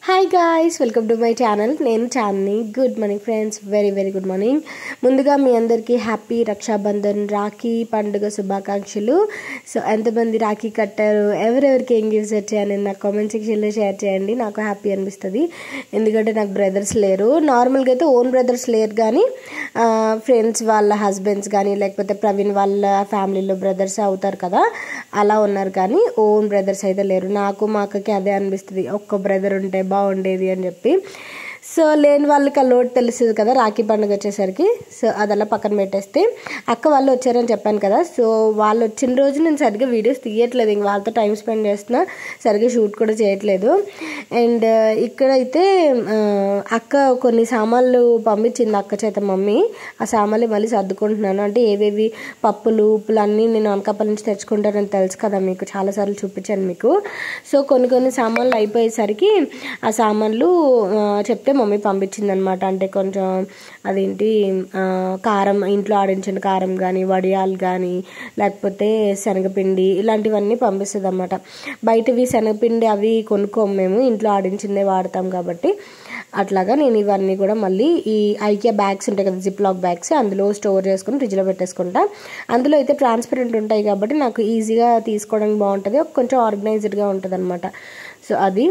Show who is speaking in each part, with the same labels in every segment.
Speaker 1: Hi guys welcome to my channel నేను Chandini good morning friends very very good morning ముందుగా మీ అందరికీ happy Rakshabandhan Rakhi పండుగ శుభాకాంక్షలు సో ఎంతమంది రాఖీ కట్టారు ఎవరెవరికి ఏం గిఫ్ట్స్ వచ్చాయని నాకు కామెంట్ సెక్షన్లో షేర్ చేయండి నాకు హ్యాపీ అనిపిస్తుంది ఎందుకంటే నాకు బ్రదర్స్ లేరు నార్మల్గా అయితే ఓన్ బ్రదర్స్ లేరు కానీ ఫ్రెండ్స్ వాళ్ళ హస్బెండ్స్ కానీ లేకపోతే ప్రవీణ్ వాళ్ళ ఫ్యామిలీలో బ్రదర్స్ అవుతారు కదా అలా ఉన్నారు కానీ ఓన్ బ్రదర్స్ అయితే లేరు నాకు మా అక్కకి అదే అనిపిస్తుంది ఒక్క బ్రదర్ ఉంటే బాగుండేది అని చెప్పి సో లేని వాళ్ళకి ఆ లోటు తెలుస్తుంది కదా రాఖీ పండుగ వచ్చేసరికి సో అది అలా పక్కన పెట్టేస్తే అక్క వాళ్ళు వచ్చారని చెప్పాను కదా సో వాళ్ళు వచ్చిన రోజు నేను సరిగ్గా వీడియోస్ తీయట్లేదు ఇంక వాళ్ళతో టైం స్పెండ్ చేస్తున్నా సరిగ్గా షూట్ కూడా చేయట్లేదు అండ్ ఇక్కడైతే ఆ, అక్క కొన్ని సామాన్లు పంపించింది అక్క చేత మమ్మీ ఆ సామాన్లు మళ్ళీ సర్దుకుంటున్నాను అంటే ఏవేవి పప్పులు ఉప్పులు అన్నీ నేను అనకాపల్లి నుంచి తెచ్చుకుంటానని తెలుసు కదా మీకు చాలాసార్లు చూపించాను మీకు సో కొన్ని కొన్ని సామాన్లు అయిపోయేసరికి ఆ సామాన్లు ఆ, చెప్తే మమ్మీ పంపించింది అనమాట అంటే కొంచెం అదేంటి ఆ, కారం ఇంట్లో ఆడించిన కారం కానీ వడియాలు కానీ లేకపోతే శనగపిండి ఇలాంటివన్నీ పంపిస్తుంది అనమాట బయటవి శనగపిండి అవి కొనుక్కోము మేము ఇంట్లో ఆడించిందే వాడతాం కాబట్టి అట్లాగా నేను ఇవన్నీ కూడా మళ్ళీ ఈ ఐకియా బ్యాగ్స్ ఉంటాయి కదా జిప్ లాక్ బ్యాగ్స్ అందులో స్టోర్ చేసుకుని ఫ్రిడ్జ్లో పెట్టేసుకుంటా అందులో అయితే ట్రాన్స్పరెంట్ ఉంటాయి కాబట్టి నాకు ఈజీగా తీసుకోవడానికి బాగుంటుంది కొంచెం ఆర్గనైజ్డ్గా ఉంటుంది అనమాట సో అది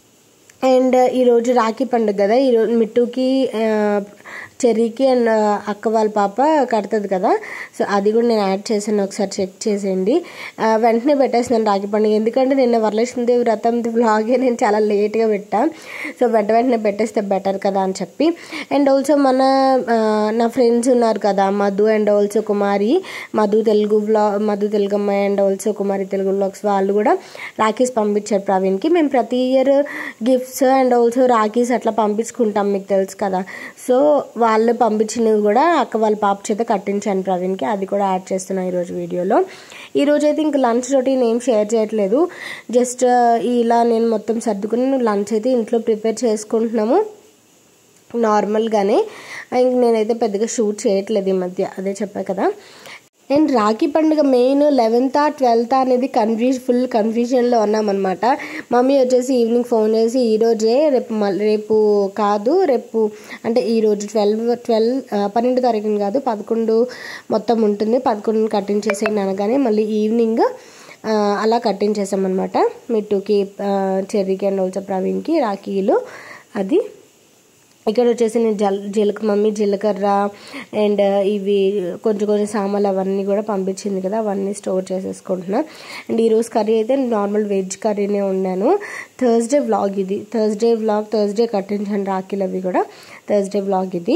Speaker 1: అండ్ ఈరోజు రాఖీ పండుగ కదా ఈరోజు మిట్టుకి ఆ, చెర్రీకి అండ్ అక్క వాళ్ళ పాప కడుతుంది కదా సో అది కూడా నేను యాడ్ చేశాను ఒకసారి చెక్ చేసేయండి ఆ, వెంటనే పెట్టేస్తున్నాను రాఖీ పండుగ ఎందుకంటే నిన్న వరలక్ష్మీదేవి వ్రతం వ్లాగే నేను చాలా లేట్గా పెట్టా సో వెంట వెంటనే పెట్టేస్తే బెటర్ కదా అని చెప్పి అండ్ ఆల్సో మన ఆ, నా ఫ్రెండ్స్ ఉన్నారు కదా మధు అండ్ ఆల్సో కుమారి మధు తెలుగు వ్లా మధు తెలుగు అమ్మాయి and also Kumari Telugu vlogs వాళ్ళు కూడా రాఖీస్ పంపించారు ప్రవీణ్కి మేము ప్రతి year gifts and also rakhis అట్లా పంపించుకుంటాం మీకు తెలుసు కదా సో వాళ్ళు పంపించినవి కూడా అక్క వాళ్ళ పాప చేత కట్టించాను ప్రవీణ్కి అది కూడా యాడ్ చేస్తున్నాను ఈరోజు వీడియోలో ఈరోజు అయితే ఇంక లంచ్ రొటీన్ ఏం షేర్ చేయట్లేదు జస్ట్ ఇలా నేను మొత్తం సర్దుకుని లంచ్ అయితే ఇంట్లో ప్రిపేర్ చేసుకుంటున్నాము నార్మల్గానే ఇంక నేనైతే పెద్దగా షూట్ చేయట్లేదు ఈ మధ్య అదే చెప్పా కదా అండ్ రాఖీ పండుగ మెయిన్ లెవెన్త్ ట్వెల్త్ అనేది కన్ఫ్యూజ్ ఫుల్ కన్ఫ్యూజన్లో ఉన్నామన్నమాట మమ్మీ వచ్చేసి ఈవినింగ్ ఫోన్ చేసి ఈరోజే రేపు మళ్ళీ రేపు కాదు రేపు అంటే ఈరోజు ట్వెల్వ్ ట్వెల్వ్ పన్నెండు తారీఖున కాదు పదకొండు మొత్తం ఉంటుంది పదకొండు కట్టించేసేయండి అనగానే మళ్ళీ ఈవినింగ్ ఆ, అలా కట్టించేసామన్నమాట మిట్టుకి చెర్రీకి అండ్ ఆల్సో ప్రవీణ్కి రాఖీలు అది ఇక్కడ వచ్చేసి నేను జల్ జీలక మమ్మీ జీలకర్ర అండ్ ఇవి కొంచెం కొంచెం సామాన్లు అవన్నీ కూడా పంపించింది కదా అవన్నీ స్టోర్ చేసేసుకుంటున్నా అండ్ ఈరోజు కర్రీ అయితే నార్మల్ వెజ్ కర్రీనే ఉన్నాను థర్స్డే వ్లాగ్ ఇది థర్స్డే వ్లాగ్ థర్స్డే కట్టించాను రాఖీలు అవి కూడా థర్స్డే వ్లాగ్ ఇది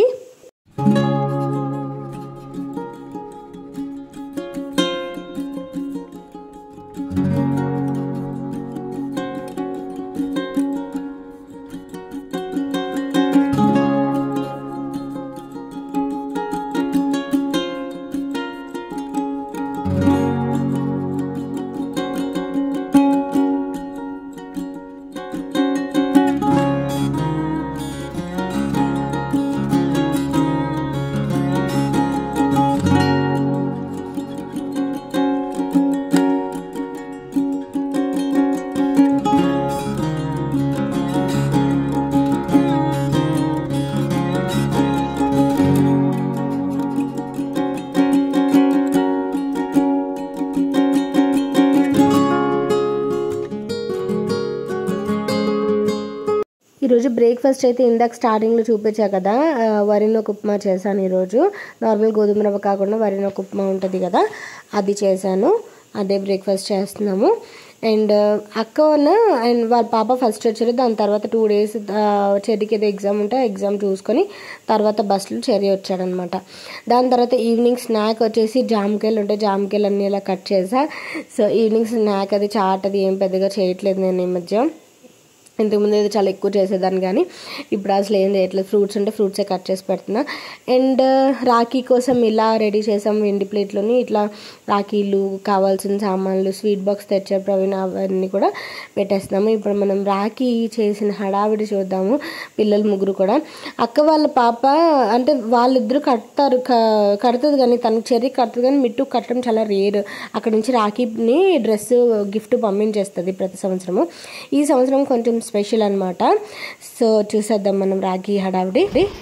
Speaker 1: ఈరోజు బ్రేక్ఫాస్ట్ అయితే ఇందాక స్టార్టింగ్లో చూపించా కదా ఆ, వరినొక ఉప్మా చేశాను ఈరోజు నార్మల్ గోధుమ రవ్వ కాకుండా వరినొక ఉప్మా ఉంటుంది కదా అది చేశాను అదే బ్రేక్ఫాస్ట్ చేస్తున్నాము అండ్ అక్క అండ్ వాళ్ళ పాప ఫస్ట్ వచ్చారు దాని తర్వాత టూ డేస్ చెర్రీకి ఏదో ఎగ్జామ్ ఉంటే ఎగ్జామ్ చూసుకొని తర్వాత బస్సులో చెర్రీ వచ్చాడనమాట దాని తర్వాత ఈవినింగ్ స్నాక్ వచ్చేసి జామకాయలు ఉంటే జామకాయలు అన్నీ ఇలా కట్ చేసా సో ఈవినింగ్ స్నాక్ అది చాట్ అది ఏం పెద్దగా చేయట్లేదు నేను ఈ మధ్య ఇంతకుముందు అయితే చాలా ఎక్కువ చేసేదాన్ని కానీ ఇప్పుడు అసలు ఏం చేయట్లేదు ఫ్రూట్స్ ఉంటే ఫ్రూట్సే కట్ చేసి పెడుతున్నా అండ్ రాఖీ కోసం ఇలా రెడీ చేసాం వెండి ప్లేట్లోని ఇట్లా రాఖీలు కావాల్సిన సామాన్లు స్వీట్ బాక్స్ తెచ్చారు ప్రవీణ్ అవన్నీ కూడా పెట్టేస్తున్నాము ఇప్పుడు మనం రాఖీ చేసిన హడావిడి చూద్దాము పిల్లలు ముగ్గురు కూడా అక్క వాళ్ళ పాప అంటే వాళ్ళిద్దరూ కడతారు క- కడుతుంది కానీ తనకి చెర్రీ కడుతుంది కానీ మిట్టు కట్టడం చాలా రేర్ అక్కడ నుంచి రాఖీని డ్రెస్ గిఫ్ట్ పంపించేస్తుంది ప్రతి సంవత్సరము ఈ సంవత్సరం కొంచెం స్పెషల్ అనమాట సో చూసేద్దాం మనం రాఖీ హడావిడి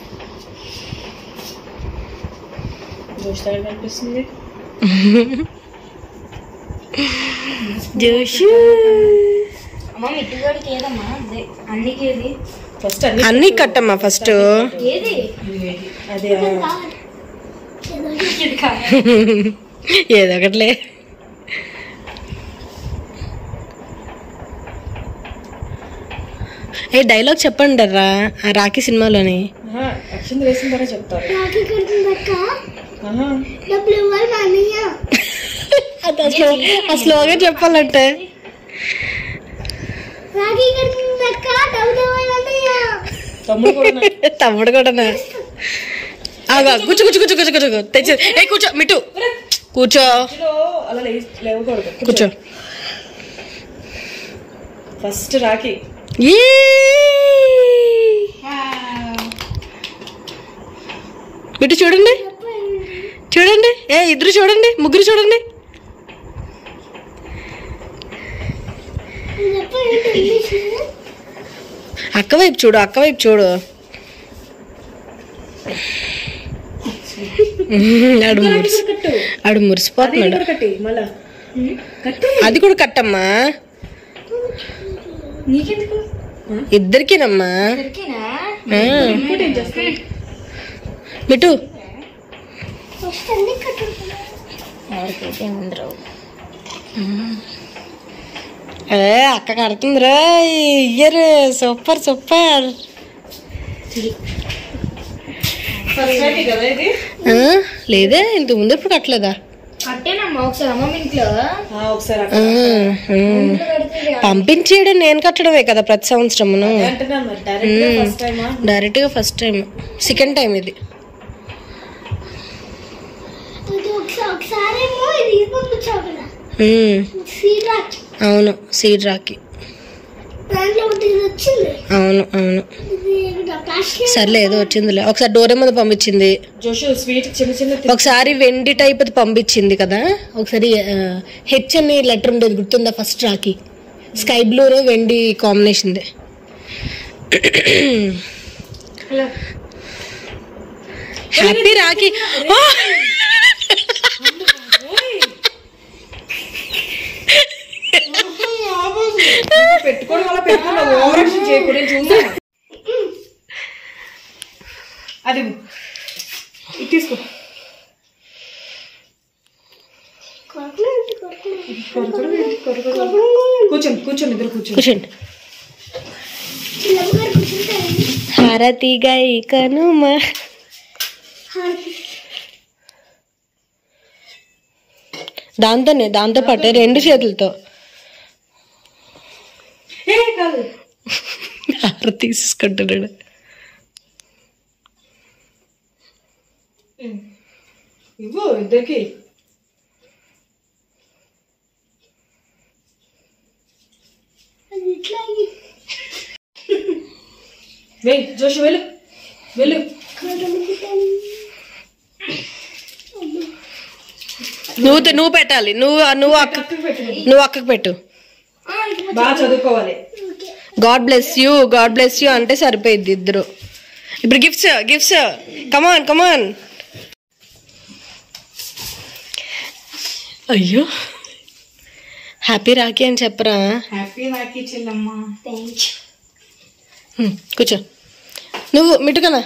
Speaker 2: దోషాలు కనిపిస్తుంది
Speaker 1: జోషు
Speaker 3: అమ్మ మిట్టుగాడికి ఏదమ్మా అదే అన్నికేది
Speaker 2: ఫస్ట్ అన్ని
Speaker 1: అన్నీ కట్టమ్మా ఫస్ట్
Speaker 3: ఏది
Speaker 2: అదే
Speaker 3: ఇది కాదు
Speaker 1: ఏదో ఒకటిలే ఏ డైలాగ్ చెప్పండి రా ఆ రాఖీ సినిమాలోని
Speaker 2: అక్షింత వేసిన తర్వాత చెప్తారు ఆహా.
Speaker 1: అది అసలు ఆ స్లోగా చెప్పాలంటే
Speaker 2: తమ్ముడు కూడా నా-
Speaker 1: తమ్ముడు కూడా ఆగా కూర్చో కూర్చో కూర్చో కూర్చో కూర్చో తెచ్చి ఏ కూర్చో మిట్టు కూర్చో
Speaker 2: మధ్యలో అలా లే- లేవకూడదు
Speaker 1: కూర్చో
Speaker 2: ఫస్ట్ రాఖీ
Speaker 1: ఈ మిట్టు చూడండి చూడండి ఏ ఇద్దరు చూడండి ముగ్గురు చూడండి అక్క వైపు చూడు అక్క వైపు చూడు ఆడు మురిసి
Speaker 2: కట్టు
Speaker 1: ఆడు
Speaker 2: అది
Speaker 1: మురిసిపోతున్నాడు
Speaker 2: కూడా కట్టి మళ్ళా కట్టు
Speaker 1: అది కూడా కట్టమ్మా
Speaker 2: నీకెందుకు
Speaker 1: ఇద్దరికినమ్మా
Speaker 3: దొరికినా
Speaker 1: ఆ,
Speaker 2: ఇంకోటి ఏం చేస్తావు
Speaker 1: మిటు
Speaker 3: ఎవరికైతే ముందరు
Speaker 1: ఏ అక్క కడుతుందిరా ఇయ్యరు సూపర్ సూపర్
Speaker 2: ఫస్ట్ రాఖీ కదా ఇది
Speaker 1: ఆ, లేదే ఇంత ముందు ఎప్పుడు కట్టలేదా
Speaker 3: కట్టేనమ్మా ఒకసారి అమ్మమ్మ ఇంట్లో
Speaker 2: ఆ, ఒకసారి
Speaker 1: ఆ,
Speaker 2: అక్కడ
Speaker 1: ఆ.
Speaker 3: ఇంట్లో కడితే
Speaker 1: పంపించేయడం నేను కట్టడమే కదా ప్రతి సంవత్సరమును
Speaker 2: అంటున్నాను మరి డైరెక్ట్ ఫస్ట్ టైమా
Speaker 1: డైరెక్ట్గా ఫస్ట్ టైం సెకండ్ టైం ఇది ఉమ్, అవును సీడ్ రాకి అవును అవును సర్లే ఏదో వచ్చిందిలే ఒకసారి డోరే మీద పంపించింది
Speaker 2: జోషు స్వీట్ చిన్న చిన్న తి-
Speaker 1: ఒకసారి వెండి టైప్ అది పంపించింది కదా ఒకసారి హెచ్ అని లెటర్ ఉండేది గుర్తుందా ఫస్ట్ రాకి స్కై బ్లూలో వెండి కాంబినేషన్ది హ్యాపీ రాఖీ ఆ!
Speaker 2: పెట్టుకోవడం వల్ల పెట్టుకున్నా ఓవర్ యాక్షన్ చేయకూడదు నేను చూసాను అది ఇది తీసుకో కొరకడం ఏంటి? కొరకడం. కూర్చోండి కూర్చోండి ఇద్దరు కూర్చోండి
Speaker 1: కూర్చోండి హారతి గై కనుమ దాంతోనే దాంతో పాటే రెండు చేతులతో
Speaker 2: ఏ కాదు
Speaker 1: హారతి తీసుకుంటున్నాడు
Speaker 2: ఇవ్వు ఇద్దరికి వెయ్ జోషి వెళ్ళు వెళ్ళు
Speaker 1: నువ్వు తి- నువ్వు పెట్టాలి నువ్వు నువ్వు అక్క
Speaker 2: పక్కకు పెట్టు
Speaker 1: నువ్వు అక్కకు పెట్టు
Speaker 2: బాగా చదువుకోవాలి
Speaker 1: God bless you God bless you అంటే సరిపోయిద్ది ఇద్దరు ఇప్పుడు గిఫ్ట్స్ గిఫ్ట్స్ కమాన్ కమాన్ అయ్యో హ్యాపీ రాఖీ అని చెప్పరా
Speaker 2: హ్యాపీ రాఖీ చెల్లమ్మ
Speaker 1: హ్మ్, కూర్చో నువ్వు మిటుకనా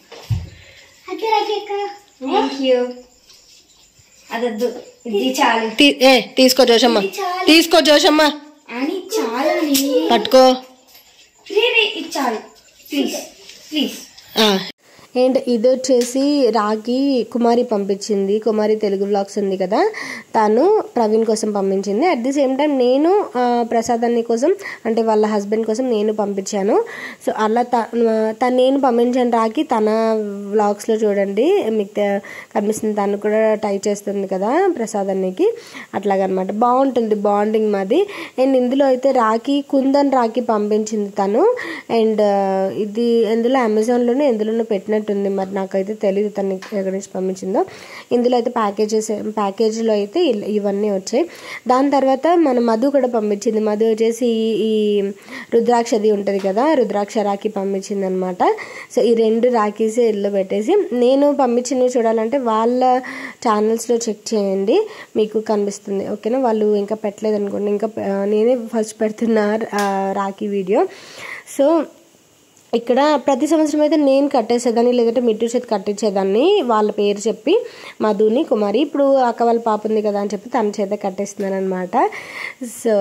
Speaker 3: థ్యాంక్ యూ అదొద్దు ఇది చాలు
Speaker 1: తీ ఏ తీసుకో జోషమ్మ తీసుకో జోషమ్మ
Speaker 3: అని చాలు అని
Speaker 1: పట్టుకో
Speaker 3: రే రే ఇది చాలు ప్లీజ్ ప్లీజ్
Speaker 1: అండ్ ఇది వచ్చేసి రాగి కుమారి పంపించింది కుమారి తెలుగు వ్లాగ్స్ ఉంది కదా తను ప్రవీణ్ కోసం పంపించింది అట్ ది సేమ్ టైం నేను ఆ, ప్రసాద్ అన్ని కోసం అంటే వాళ్ళ హస్బెండ్ కోసం నేను పంపించాను సో అలా త తను నేను పంపించాను రాకి తన వ్లాగ్స్లో చూడండి మీకు తె- కనిపిస్తుంది తను కూడా టై చేస్తుంది కదా ప్రసాద్ అన్నికి అట్లాగనమాట బాగుంటుంది బాండింగ్ మాది అండ్ ఇందులో అయితే రాఖీ కుందన్ రాఖీ పంపించింది తను అండ్ ఇది ఎందులో అమెజాన్లోనే ఎందులోనో పెట్టినట్టు ఉన్నట్టుంది మరి నాకైతే తెలియదు తను ఎక్కడి నుంచి పంపించిందో ఇందులో అయితే ప్యాకేజెస్ ప్యాకేజీలో అయితే ఇల్- ఇవన్నీ వచ్చాయి దాని తర్వాత మన మధు కూడా పంపించింది మధు వచ్చేసి ఈ- ఈ రుద్రాక్షది ఉంటుంది కదా రుద్రాక్ష రాఖీ పంపించింది అనమాట సో ఈ రెండు రాఖీస్ ఇల్లు పెట్టేసి నేను పంపించినవి చూడాలంటే వాళ్ళ ఛానల్స్లో చెక్ చేయండి మీకు కనిపిస్తుంది ఓకేనా వాళ్ళు ఇంకా పెట్టలేదు అనుకోండి ఇంకా పె- నేనే ఫస్ట్ పెడుతున్నా ఆ, రాఖీ వీడియో సో ఇక్కడ ప్రతి సంవత్సరం అయితే నేను కట్టేసేదాన్ని లేదంటే మిట్టు చేతి కట్టించేదాన్ని వాళ్ళ పేరు చెప్పి మధుని కుమారి ఇప్పుడు అక్క వాళ్ళ పాప ఉంది కదా అని చెప్పి తన చేత కట్టేస్తున్నాను అనమాట సో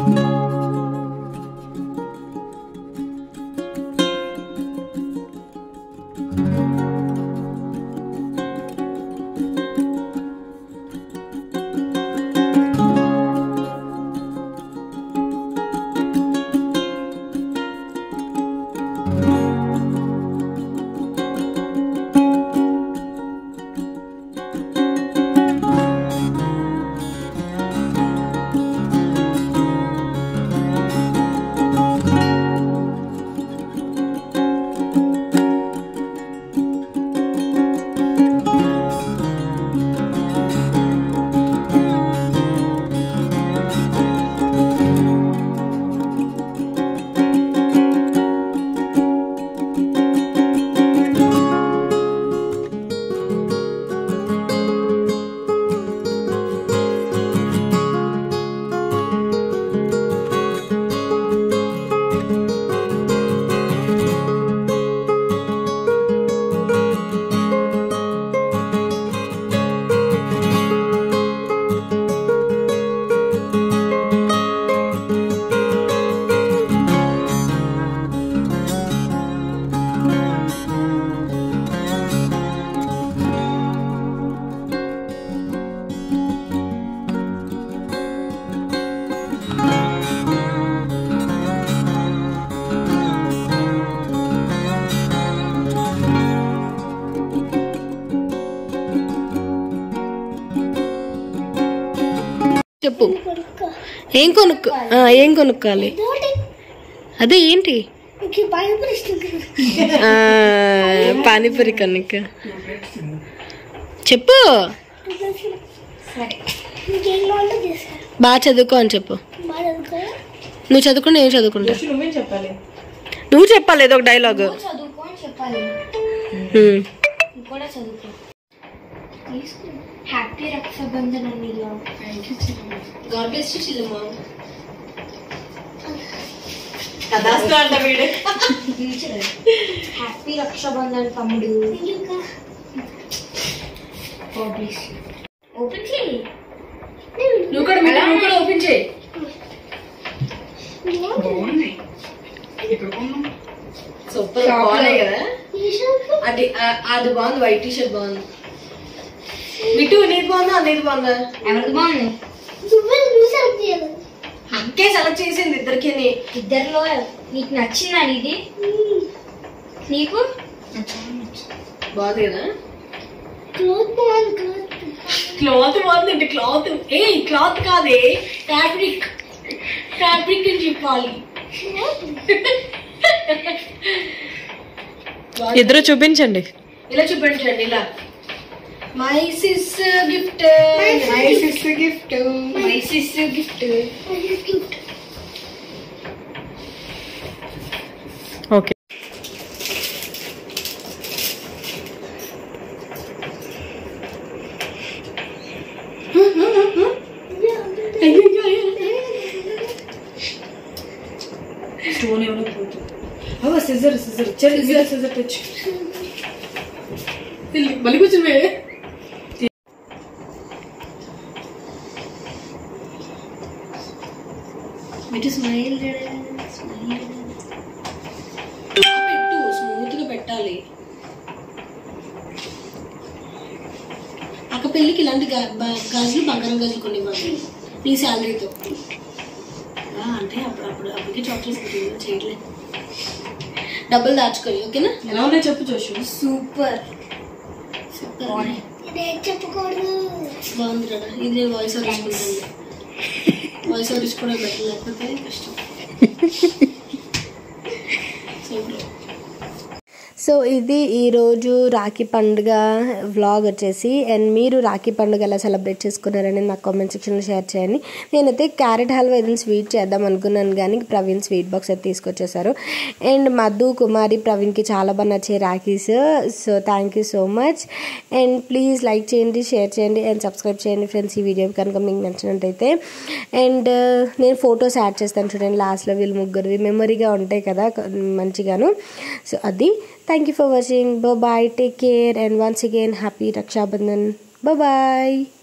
Speaker 1: చెప్పు ఏం కొనుక్కో ఆ, ఏం కొనుక్కోవాలి అదే ఏంటి ఆ, పానీపూరి కొనుక్క చెప్పు బాగా చదువుకో అని చెప్పు నువ్వు చదువుకుంటే నేను చదువుకుంటా
Speaker 2: నువ్వేం చెప్పాలి
Speaker 1: నువ్వు చెప్పాలి ఏదో ఒక డైలాగ్
Speaker 3: చదువుకో అని చెప్పాలి
Speaker 1: ఉమ్.
Speaker 3: నువ్వు కూడా చదువుకో హ్యాపీ రక్షాబంధన్ అని ఇలా
Speaker 2: కథాస్తా అంట వీడు
Speaker 3: హ్యాపీ రక్షాబంధన్ తమ్ముడు ఓపెన్ చేయి
Speaker 2: నువ్వు కూడా మీరు నువ్వు కూడా ఓపెన్ చేయి సూపర్ బాగున్నాయి కదా అది ఆ- అది బాగుంది వైట్ టీ షర్ట్ బాగుంది మిట్టు నీది బాగుందా నీది బాగుందా
Speaker 3: ఎవరిది బాగుంది
Speaker 2: అక్కే సెలెక్ట్ చేసింది ఇద్దరికి
Speaker 3: ఇద్దరిలో నీకు నచ్చిందా ఇది నీకు
Speaker 2: బాగుంది కదా క్లాత్ బాగుంది అంటే క్లాత్ ఏ క్లాత్ కాదే ఫ్యాబ్రిక్ ఫ్యాబ్రిక్ అని చెప్పాలి
Speaker 1: ఇద్దరు చూపించండి
Speaker 2: ఇలా చూపించండి ఇలా my sis gift my sis gift my sis gift
Speaker 1: okay
Speaker 2: stone ఎవరో పోతుంది అవ సిజర్ సిజర్ చల్ సిజర్ సిజర్ టచ్ మళ్ళీ కూర్చుని
Speaker 3: ఇటు స్మైల్
Speaker 2: పెట్టు స్మూత్ గా పెట్టాలి అక్క పెళ్ళికి ఇలాంటి గా- బ- గాజులు బంగారం గాజులు కొన్ని ఇవ్వండి నీ శాలరీతో అంటే అప్పుడు అప్పుడు అప్పటికే చాక్లెట్స్ చేయట్లే డబ్బులు దాచుకొని ఓకేనా ఎలా ఉన్నాయి చెప్పు చూసు
Speaker 3: సూపర్
Speaker 2: సూపర్
Speaker 3: చెప్పకూడదు
Speaker 2: బాగుంది కదా ఇది నేను వాయిస్ ఓవర్ ఇచ్చుకుంటాను వాయిస్ ఓవర్ ఇచ్చుకోవడం బెటర్ లేకపోతే కష్టం సూపర్
Speaker 1: సో ఇది ఈరోజు రాఖీ పండుగ వ్లాగ్ వచ్చేసి అండ్ మీరు రాఖీ పండుగ ఎలా సెలబ్రేట్ చేసుకున్నారని నాకు కామెంట్ సెక్షన్లో షేర్ చేయండి నేనైతే క్యారెట్ హల్వా ఏదైనా స్వీట్ చేద్దాం అనుకున్నాను కానీ ప్రవీణ్ స్వీట్ బాక్స్ అయితే తీసుకొచ్చేసారు అండ్ మధు కుమారి ప్రవీణ్కి చాలా బాగా నచ్చే rakhis so thank you so much and please like చేయండి షేర్ చేయండి అండ్ సబ్స్క్రైబ్ చేయండి ఫ్రెండ్స్ ఈ వీడియో కనుక మీకు నచ్చినట్టయితే అండ్ నేను ఫొటోస్ యాడ్ చేస్తాను చూడండి లాస్ట్లో వీళ్ళు ముగ్గురివి మెమరీగా ఉంటాయి కదా మంచిగాను సో అది thank you for watching bye take care and once again happy Rakshabandhan bye